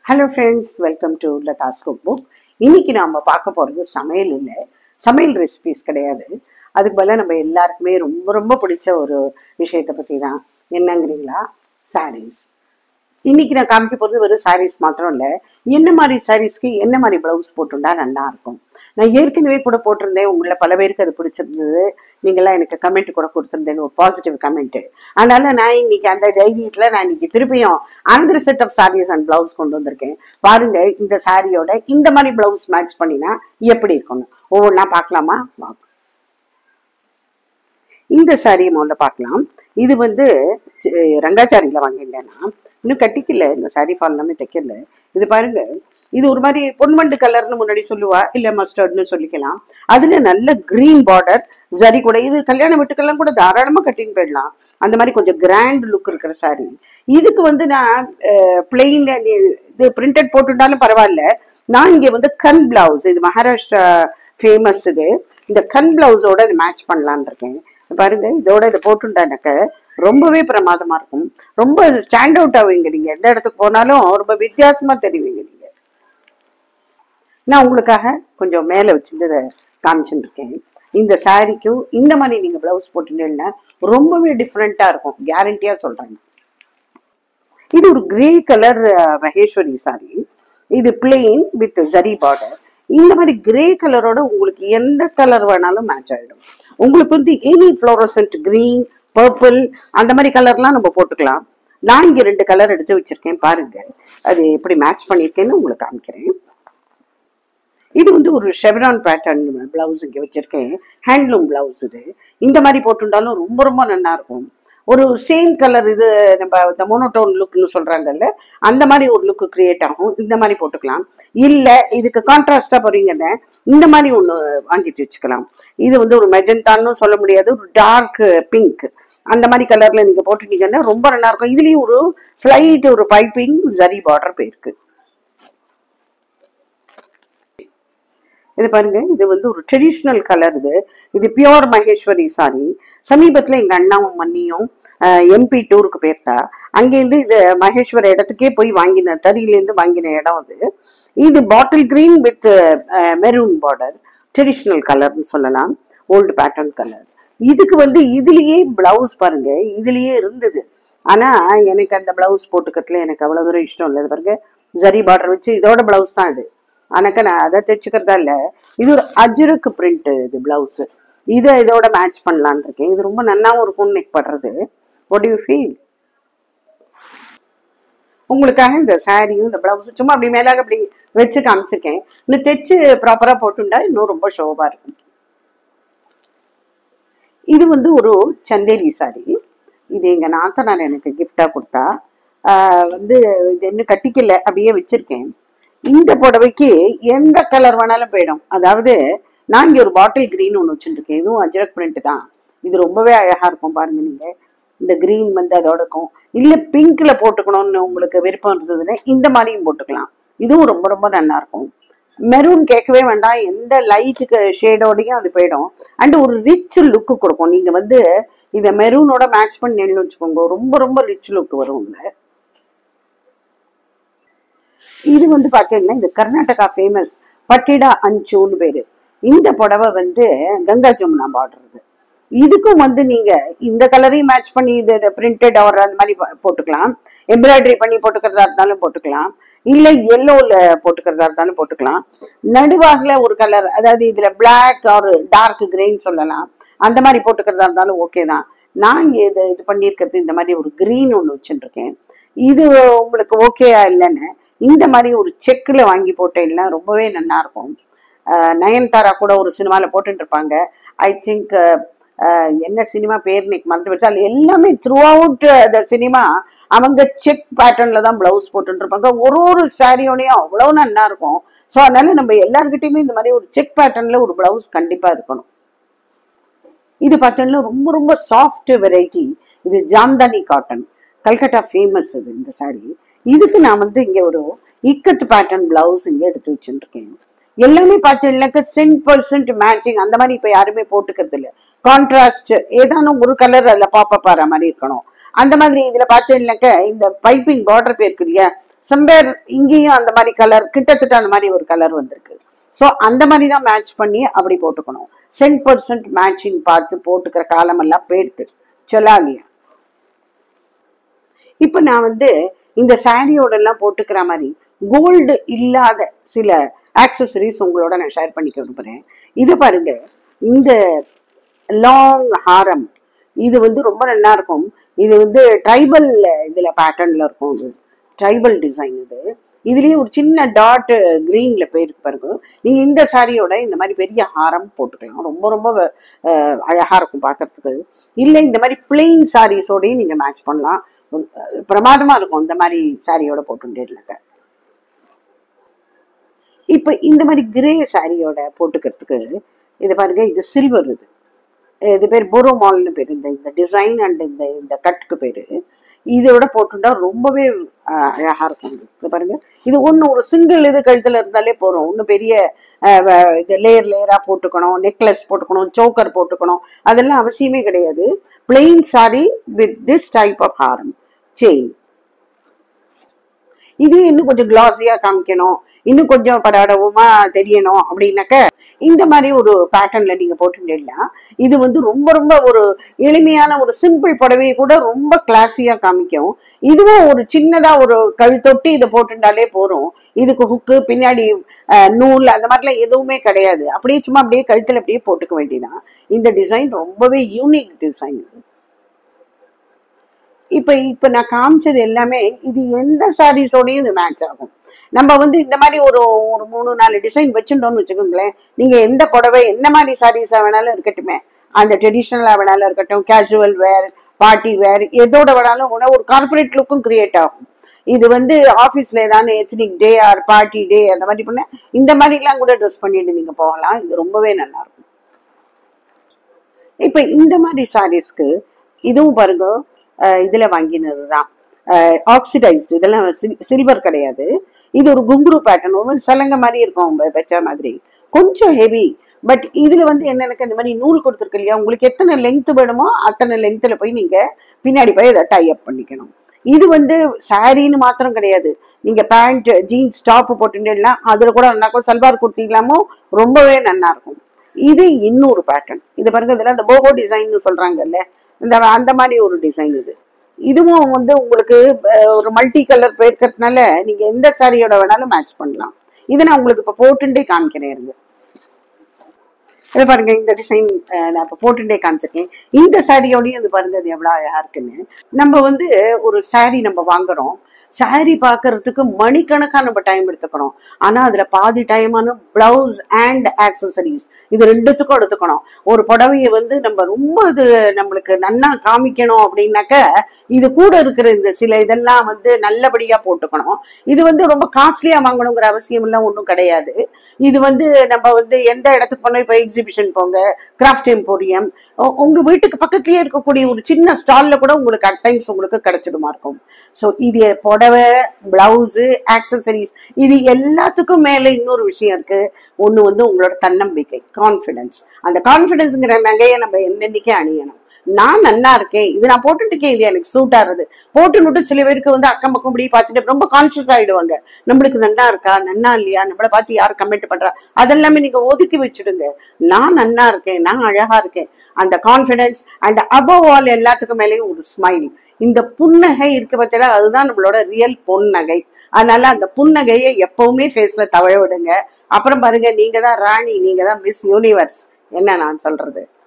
Hello friends welcome to Latha's cook book இன்னைக்கு நாம பார்க்க போகிறது சமையல் இல்லை சமையல் ரெசிபிஸ் கிடையாது அதுக்கு பதிலாக நம்ம எல்லாருக்குமே ரொம்ப ரொம்ப பிடிச்ச ஒரு விஷயத்தை பற்றி தான் என்னங்கிறீங்களா சாரீஸ் இன்னைக்கு நான் காமிக்க போகிறது வெறும் சாரீஸ் மாத்திரம் இல்லை என்ன மாதிரி சாரீஸ்க்கு என்ன மாதிரி ப்ளவுஸ் போட்டுண்டா நல்லா இருக்கும் நான் ஏற்கனவே கூட போட்டிருந்தேன் உங்களை பல பேருக்கு அது பிடிச்சிருந்தது நீங்களாம் எனக்கு கமெண்ட் கூட கொடுத்துருந்தேன் ஒரு பாசிட்டிவ் கமெண்ட் அதனால நான் இன்னைக்கு அந்த தைரியத்தில் நான் இன்னைக்கு திருப்பியும் another set of saris and blouse கொண்டு வந்திருக்கேன் பாருங்க இந்த சாரியோட இந்த மாதிரி ப்ளவுஸ் மேட்ச் பண்ணினா எப்படி இருக்கணும் ஒவ்வொன்றா பார்க்கலாமா வாங்க இந்த சாரியை முதல்ல பார்க்கலாம் இது வந்து சி- ரங்காச்சாரியில் வாங்கியிருந்தேன்னா இன்னும் கட்டிக்கல இந்த சாரி ஃபால் எல்லாமே தைக்கல இது பாருங்க இது ஒரு மாதிரி பொன்வண்டு கலர்னு முன்னாடி சொல்லுவா இல்ல மஸ்டர்ட்னு சொல்லிக்கலாம் அதுல நல்ல கிரீன் பார்டர் சரி கூட இது கல்யாண வீட்டுக்கெல்லாம் கூட தாராளமா கட்டின்னு போயிடலாம் அந்த மாதிரி கொஞ்சம் கிராண்ட் லுக் இருக்கிற சாரி இதுக்கு வந்து நான் பிளெயின் இது பிரிண்டட் போட்டுட்டாலும் பரவாயில்ல நான் இங்க வந்து கன் பிளவுஸ் இது மகாராஷ்டிரா ஃபேமஸ் இது இந்த கன் பிளவுஸோட இது மேட்ச் பண்ணலான்னு இருக்கேன் பாருங்க இதோட இதை போட்டுட்டானாக்க ரொம்பவே பிரமாதமா இருக்கும் ரொம்ப ஸ்டாண்ட் அவுட் ஆவீங்க நீங்க எந்த இடத்துக்கு போனாலும் ரொம்ப வித்தியாசமா தெரிவிங்க நீங்க நான் உங்களுக்காக கொஞ்சம் மேல வச்சிருந்ததை காமிச்சுட்டு இருக்கேன் இந்த சாரிக்கும் இந்த மாதிரி நீங்க பிளவுஸ் போட்டுட்டீங்கன்னா ரொம்பவே டிஃப்ரெண்டா இருக்கும் கேரண்டியா சொல்றேன் இது ஒரு கிரே கலர் மகேஸ்வரி சாரி இது பிளெயின் வித் ஜரி பார்டர் இந்த மாதிரி கிரே கலரோட உங்களுக்கு எந்த கலர் வேணாலும் மேட்ச் ஆயிடும் உங்களுக்கு வந்து எனி ஃப்ளோரசன்ட் கிரீன் பர்பிள் அந்த மாதிரி கலர்லாம் நம்ம போட்டுக்கலாம் நான் இங்க ரெண்டு கலர் எடுத்து வச்சிருக்கேன் பாருங்க அது எப்படி மேட்ச் பண்ணியிருக்கேன்னு உங்களுக்கு காமிக்கிறேன் இது வந்து ஒரு ஷெவரான் பேட்டர்ன் பிளவுஸ் இங்கே வச்சிருக்கேன் ஹேண்ட்லூம் பிளவுஸ் இது இந்த மாதிரி போட்டுட்டாலும் ரொம்ப ரொம்ப நல்லா இருக்கும் ஒரு சேம் கலர் இது நம்ம இந்த மோனோடோன் லுக்னு சொல்றாங்கல்ல அந்த மாதிரி ஒரு லுக் கிரியேட் ஆகும் இந்த மாதிரி போட்டுக்கலாம் இல்ல இதுக்கு கான்ட்ராஸ்டா போறீங்கன்னு இந்த மாதிரி ஒன்று வாங்கிட்டு வச்சுக்கலாம் இது வந்து ஒரு மெஜந்தான்னு சொல்ல முடியாது ஒரு டார்க் பிங்க் அந்த மாதிரி கலர்ல நீங்க போட்டுட்டீங்கன்னா ரொம்ப நல்லா இருக்கும் இதுலயும் ஒரு ஸ்லைட் ஒரு பைப்பிங் ஜரி பார்டர் போயிருக்கு இது பாருங்க இது வந்து ஒரு ட்ரெடிஷ்னல் கலர் இது இது பியோர் மகேஸ்வரி சாரி சமீபத்துல எங்க அண்ணாவும் மன்னியும் எம்பி டூருக்கு போயிருந்தா அங்கேருந்து இது மகேஸ்வர இடத்துக்கே போய் வாங்கின தறியிலேருந்து வாங்கின இடம் அது இது bottle green with maroon border traditional கலர்னு சொல்லலாம் ஓல்டு பேட்டர்ன் கலர் இதுக்கு வந்து இதுலயே பிளவுஸ் பாருங்க இதுலயே இருந்தது ஆனா எனக்கு அந்த பிளவுஸ் போட்டுக்கிறதுல எனக்கு அவ்வளவு தூரம் இஷ்டம் இல்லை இது பாருங்க ஜரி பார்டர் வச்சு இதோட பிளவுஸ் தான் இது ஆனாக்கா நான் அதை தைச்சுக்கிறதா இல்லை இது ஒரு அஜ்ரக் பிரிண்ட் இது பிளவுஸ் இதை இதோட மேட்ச் பண்ணலான்னு இருக்கேன் இது ரொம்ப நல்லாவும் இருக்கும்னு எனக்கு படுறது வாட் யூ ஃபீல் உங்களுக்காக இந்த சாரியும் இந்த பிளவுஸும் சும்மா அப்படி மேலாக அப்படி வச்சு காமிச்சிருக்கேன் இன்னும் தைச்சு ப்ராப்பராக போட்டுண்டா இன்னும் ரொம்ப ஷோவாக இருக்கும் இது வந்து ஒரு சந்தேரி சாரி இது எங்க நாத்தனார் எனக்கு gift-ஆ கொடுத்தா ஆஹ் வந்து இது இன்னும் கட்டிக்கல அப்படியே வச்சிருக்கேன் இந்த புடவைக்கு எந்த கலர் வேணாலும் போயிடும் அதாவது நான் இங்க ஒரு பாட்டில் கிரீன் ஒன்று வச்சுருக்கேன் இதுவும் அஜரக் பிரிண்ட் தான் இது ரொம்பவே அழகா இருக்கும் பாருங்க நீங்க இந்த கிரீன் வந்து அதோட இருக்கும் இல்ல பிங்க்ல போட்டுக்கணும்னு உங்களுக்கு விருப்பம் இருந்ததுன்னா இந்த மாதிரியும் போட்டுக்கலாம் இதுவும் ரொம்ப ரொம்ப நல்லா இருக்கும் மெரூன் கேட்கவே வேண்டாம் எந்த லைட்டுக்கு ஷேடோடையும் அது போயிடும் அண்ட் ஒரு ரிச் லுக்கு கொடுக்கும் நீங்க வந்து இதை மெரூனோட மேட்ச் பண்ணி வச்சுக்கோங்க ரொம்ப ரொம்ப ரிச் லுக் வரும் இதுல இது வந்து பார்த்தீங்கன்னா இந்த கர்நாடகா ஃபேமஸ் பட்டிடா அஞ்சுன்னு பேரு இந்த புடவை வந்து கங்கா ஜமுனா பார்டர் இது இதுக்கும் வந்து நீங்க இந்த கலரையும் மேட்ச் பண்ணி இது பிரிண்டட் ஆர் அந்த மாதிரி போ- போட்டுக்கலாம் எம்ப்ராய்டரி பண்ணி போட்டுக்கிறதா இருந்தாலும் போட்டுக்கலாம் இல்ல எல்லோல போட்டுக்கிறதா இருந்தாலும் போட்டுக்கலாம் நடுவாகல ஒரு கலர் அதாவது இதுல பிளாக் ஆர் டார்க் கிரேன்னு சொல்லலாம் அந்த மாதிரி போட்டுக்கிறதா இருந்தாலும் ஓகே தான் நான் இங்க இது இது பண்ணியிருக்கிறது இந்த மாதிரி ஒரு கிரீன் ஒன்று வச்சுருக்கேன் இது உங்களுக்கு ஓகேயா இல்லைன்னு இந்த மாதிரி ஒரு செக்கில் வாங்கி போட்டேன்னா ரொம்பவே நல்லா இருக்கும் அஹ் நயன்தாரா கூட ஒரு சினிமாவில் போட்டுட்டு இருப்பாங்க ஐ திங்க் என்ன சினிமா பேர் இன்னைக்கு மறந்து போச்சு அதுல எல்லாமே த்ரூ அவுட் த சினிமா அவங்க செக் பேட்டர்ன்ல தான் பிளவுஸ் போட்டுட்டு இருப்பாங்க ஒரு ஒரு சாரியோடையும் அவ்வளவு நல்லா இருக்கும் ஸோ அதனால நம்ம எல்லாருக்கிட்டையுமே இந்த மாதிரி ஒரு செக் பேட்டர்ன்ல ஒரு பிளவுஸ் கண்டிப்பா இருக்கணும் இது பார்த்தீங்கன்னா ரொம்ப ரொம்ப சாஃப்ட் வெரைட்டி இது ஜாம்தானி காட்டன் கல்கட்டா ஃபேமஸ் இது இந்த saree இதுக்கு நான் வந்து இங்க ஒரு இக்கத் பேட்டர்ன் பிளவுஸ் இங்க எடுத்து வச்சுருக்கேன் எல்லாமே பார்த்தீங்கன்னாக்க சென்ட் பர்சன்ட் மேட்சிங் அந்த மாதிரி இப்போ யாருமே போட்டுக்கிறது இல்லை கான்ட்ராஸ்ட் ஏதானும் ஒரு கலர் அதில் பாப்பா பாற மாதிரி இருக்கணும் அந்த மாதிரி இதுல பார்த்தீங்கன்னாக்க இந்த பைப்பிங் பார்டர் போயிருக்கு இல்லையா சம்பேர் இங்கேயும் அந்த மாதிரி கலர் கிட்டத்தட்ட அந்த மாதிரி ஒரு கலர் வந்திருக்கு ஸோ அந்த மாதிரி தான் மேட்ச் பண்ணி அப்படி போட்டுக்கணும் சென்ட் பர்சன்ட் மேட்சிங் பார்த்து போட்டுக்கிற காலமெல்லாம் போயிடுது சொல்லாகியா இப்போ நான் வந்து இந்த சாரியோட எல்லாம் போட்டுக்கிற மாதிரி கோல்டு இல்லாத சில ஆக்சசரிஸ் உங்களோட நான் ஷேர் பண்ணிக்க விரும்புறேன் இது பாருங்க இந்த லாங் ஹாரம் இது வந்து ரொம்ப நல்லா இருக்கும் இது வந்து ட்ரைபல் இதுல பேட்டர்ன்ல இருக்கும் இது ட்ரைபல் டிசைன் இது இதுலயே ஒரு சின்ன டாட் கிரீன்ல போயிருக்கு பாருங்க நீங்க இந்த சாரியோட இந்த மாதிரி பெரிய ஹாரம் போட்டுக்கலாம் ரொம்ப ரொம்ப அஹ், அழகா இருக்கும் பார்க்கிறதுக்கு இல்ல இந்த மாதிரி பிளெயின் சாரீஸோடயும் நீங்க மேட்ச் பண்ணலாம் அஹ், பிரமாதமா இருக்கும் இந்த மாதிரி சாரியோட போட்டுட்டேருக்க இப்ப இந்த மாதிரி கிரே சாரியோட போட்டுக்கிறதுக்கு இது பாருங்க இது சில்வர் இது இது பேர் போரோ மால்னு பேர் இந்த இந்த டிசைன் அண்ட் இந்த இந்த கட்டுக்கு பேரு இதோட போட்டுட்டா ரொம்பவே அஹ், அழகா இருக்கும் இது. இது பாருங்க இது ஒண்ணு ஒரு சிங்கிள் இது கழுத்துல இருந்தாலே போறோம் ஒன்றும் பெரிய அஹ், வ- இது லேயர் லேயரா போட்டுக்கணும் நெக்லஸ் போட்டுக்கணும் சோக்கர் போட்டுக்கணும் அதெல்லாம் அவசியமே கிடையாது plain sari with this type of ஹாரம் செயின் இது இன்னும் கொஞ்சம் கிளாஸியா காமிக்கணும் இன்னும் கொஞ்சம் படாடவுமா தெரியணும் அப்படின்னாக்க இந்த மாதிரி ஒரு பேட்டர்ன்ல நீங்க போட்டுட்டீங்கன்னா இது வந்து ரொம்ப ரொம்ப ஒரு எளிமையான ஒரு சிம்பிள் புடவையை கூட ரொம்ப கிளாஸியா காமிக்கும் இதுவும் ஒரு சின்னதா ஒரு கழுத்தொட்டி இதை போட்டுட்டாலே போறோம் இதுக்கு ஹுக்கு பின்னாடி அஹ், நூல் அந்த மாதிரிலாம் எதுவுமே கிடையாது அப்படியே சும்மா அப்படியே கழுத்துல அப்படியே போட்டுக்க வேண்டியதான் இந்த டிசைன் ரொம்பவே யூனிக் டிசைன் இப்ப இப்ப நான் காமிச்சது எல்லாமே இது எந்த சாரீஸோடயும் இது மேட்ச் ஆகும் நம்ம வந்து இந்த மாதிரி ஒரு ஒரு மூணு நாலு டிசைன் வச்சுட்டோம்னு வச்சுக்கோங்களேன் நீங்க எந்த புடவை என்ன மாதிரி சாரீஸா வேணாலும் இருக்கட்டுமே அந்த ட்ரெடிஷ்னலா வேணாலும் இருக்கட்டும் கேஷுவல் வேர் பார்ட்டி வேர் எதோட வேணாலும் கூட ஒரு கார்பரேட் லுக்கும் கிரியேட் ஆகும் இது வந்து ஆஃபீஸ்ல ஏதாவது ethnic day or party day அந்த மாதிரி பண்ண இந்த மாதிரிலாம் கூட ட்ரெஸ் பண்ணிட்டு நீங்க போகலாம் இது ரொம்பவே நல்லா இருக்கும் இப்ப இந்த மாதிரி சாரீஸ்க்கு இதுவும் பாருங்க அஹ் இதுல வாங்கினது தான் ஆக்சிடைஸ்டு இதெல்லாம் சில்வர் கிடையாது இது ஒரு குங்குரு பேட்டர்ன் ஒரு மாதிரி சலங்க மாதிரி இருக்கும் வெ- வச்ச மாதிரி கொஞ்சம் ஹெவி பட் இதுல வந்து என்ன எனக்கு இந்த மாதிரி நூல் கொடுத்துருக்கு இல்லையா உங்களுக்கு எத்தனை லெங்த் வேணுமோ அத்தனை லெங்த்ல போய் நீங்க பின்னாடி போய் அதை டை அப் பண்ணிக்கணும் இது வந்து சாரின்னு மாத்திரம் கிடையாது நீங்க பேண்ட் ஜீன்ஸ் டாப் போட்டுட்டேன்னா அதுல கூட நல்லா சல்வார் குர்த்திக்கலாமோ ரொம்பவே நல்லா இருக்கும் இது இன்னொரு பேட்டர்ன் இது பாருங்க இதெல்லாம் இந்த போகோ டிசைன் சொல்றாங்கல்ல இந்த அந்த மாதிரி ஒரு டிசைன் இது இதுவும் வந்து உங்களுக்கு அஹ், ஒரு மல்டி கலர் போயிருக்கிறதுனால நீங்க எந்த சாரியோட வேணாலும் மேட்ச் பண்ணலாம் இதை நான் உங்களுக்கு இப்ப போட்டுட்டே காமிக்கிறேன் இருங்க இதை பாருங்க இந்த டிசைன் நான் இப்போ போட்டுட்டே காமிச்சிருக்கேன் இந்த சாரியோடயும் இது பாருங்க அது எவ்வளவு அழகா இருக்குன்னு நம்ம வந்து ஒரு சாரி நம்ம வாங்குறோம் சாரி பார்க்கறதுக்கு மணிக்கணக்கா நம்ம டைம் எடுத்துக்கணும் ஆனா அதுல பாதி டைமான பிளவுஸ் அண்ட் ஆக்சசரிஸ் இது ரெண்டுத்துக்கும் எடுத்துக்கணும் ஒரு புடவைய வந்து நம்ம ரொம்ப இது நம்மளுக்கு நன்னா காமிக்கணும் அப்படின்னாக்க இது கூட இருக்கிற இந்த சில இதெல்லாம் வந்து நல்லபடியா போட்டுக்கணும் இது வந்து ரொம்ப காஸ்ட்லியா வாங்கணுங்கிற அவசியம் எல்லாம் ஒன்றும் கிடையாது இது வந்து நம்ம வந்து எந்த இடத்துக்கு போனோம் இப்போ எக்ஸிபிஷன் போங்க கிராஃப்ட் எம்போரியம் உங்க வீட்டுக்கு பக்கத்துலயே இருக்கக்கூடிய ஒரு சின்ன ஸ்டால்ல கூட உங்களுக்கு அட் டைம்ஸ் உங்களுக்கு கிடைச்சிடுமா இருக்கும் ஸோ இது புடவை பிளவுஸு ஆக்சசரிஸ் இது எல்லாத்துக்கும் மேல இன்னொரு விஷயம் இருக்கு ஒண்ணு வந்து உங்களோட தன்னம்பிக்கை கான்ஃபிடன்ஸ் அந்த கான்ஃபிடன்ஸ்ங்கிற நகையை நம்ம என்னன்னைக்கே அணியணும் நான் நன்னா இருக்கேன் இது நான் போட்டுட்டு இருக்கேன் இது எனக்கு சூட் ஆகுது போட்டுன்னுட்டு சில பேருக்கு வந்து அக்கம் பக்கம் இப்படி பார்த்துட்டு ரொம்ப கான்சியஸ் ஆயிடுவாங்க நம்மளுக்கு நன்னா இருக்கா நன்னா இல்லையா நம்மளை பார்த்து யார் கமெண்ட் பண்றா அதெல்லாமே நீங்க ஒதுக்கி வச்சுடுங்க நான் நன்னா இருக்கேன் நான் அழகா இருக்கேன் அந்த கான்ஃபிடன்ஸ் அண்ட் அபவ் ஆல் எல்லாத்துக்கும் மேலேயும் ஒரு ஸ்மைல் இந்த புன்னகை இருக்கு பார்த்தீங்களா அதுதான் நம்மளோட ரியல் பொன்னகை அதனால அந்த புன்னகையை எப்பவுமே ஃபேஸ்ல தவழ விடுங்க அப்புறம் பாருங்க நீங்க தான் ராணி நீங்க தான் மிஸ் யூனிவர்ஸ் என்ன நான் சொல்றது